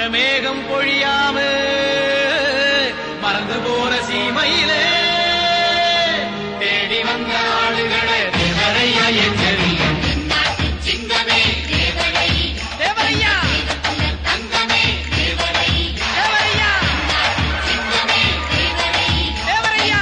மழமேகம் பொழியாம மறந்து போற சீமையிலே தேடி வந்த ஆளுகளை தேவரையா எச்சரியும் தேவரையா தேவரையா தேவரையா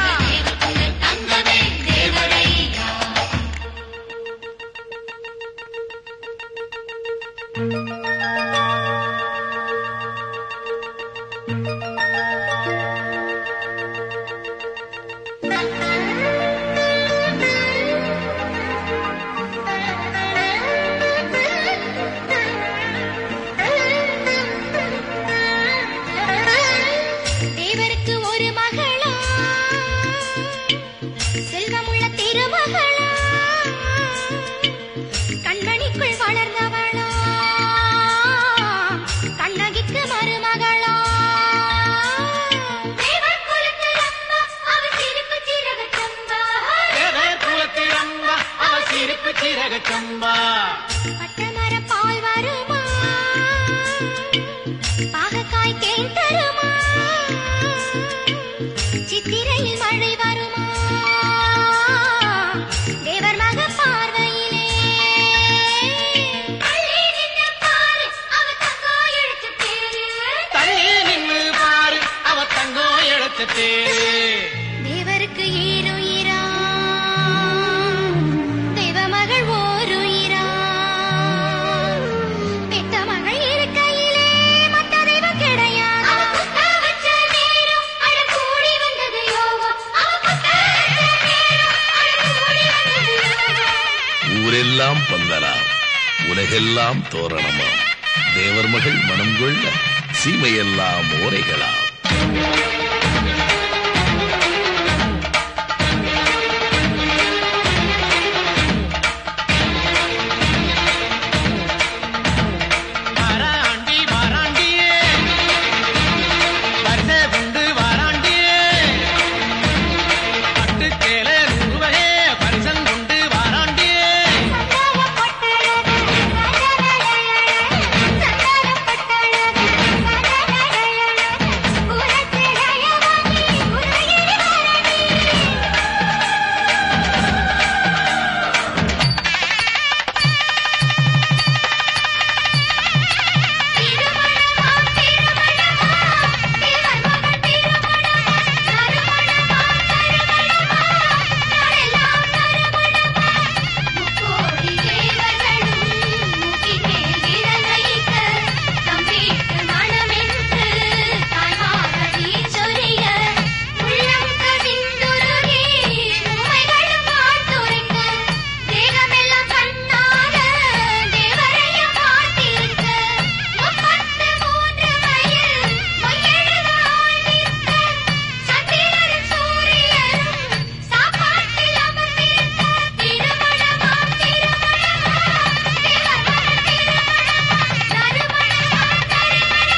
தேவருக்கு ஒரு மகளா செல்வமுள்ள திருமகளா கண்மணிக்குள் வளர்ந்தவளா கண்ணகிக்கு மருமகளா தேவர் குலத்தில் அம்மா அவ சிரிப்பு சிறகு சம்பா தேவர் குலத்தில் அம்பா அவ சிரிப்பு சிறக சம்பா பட்டமர பால் வருமா பாகக்காய் தேன் தருமா சித்திரையில் மழை வருமா தேவர் மக பார்வையிலே அள்ளி நின்று பாரு, அவ தங்கா எழுத்து தேரு. தள்ளி நின்னு பாரு அவ தங்கம் எடுத்த தேரு தேவருக்கு ஈருயிரா தெய்வ மகள் ஓருயிரா பெத்த மகள் இருக்கையிலே மத்த தெய்வம் கிடையாது அவ குத்த வச்ச நேரம் அட கூடி வந்தது யோகம் அவ குத்த வச்ச நேரம் அட கூடி வந்தது யோகம் ஊரெல்லாம் பந்தலாம் உலகெல்லாம் தோரணமாம் தேவர் மகள் மனம் கொள்ள சீமையெல்லாம் ஓரைகளாம்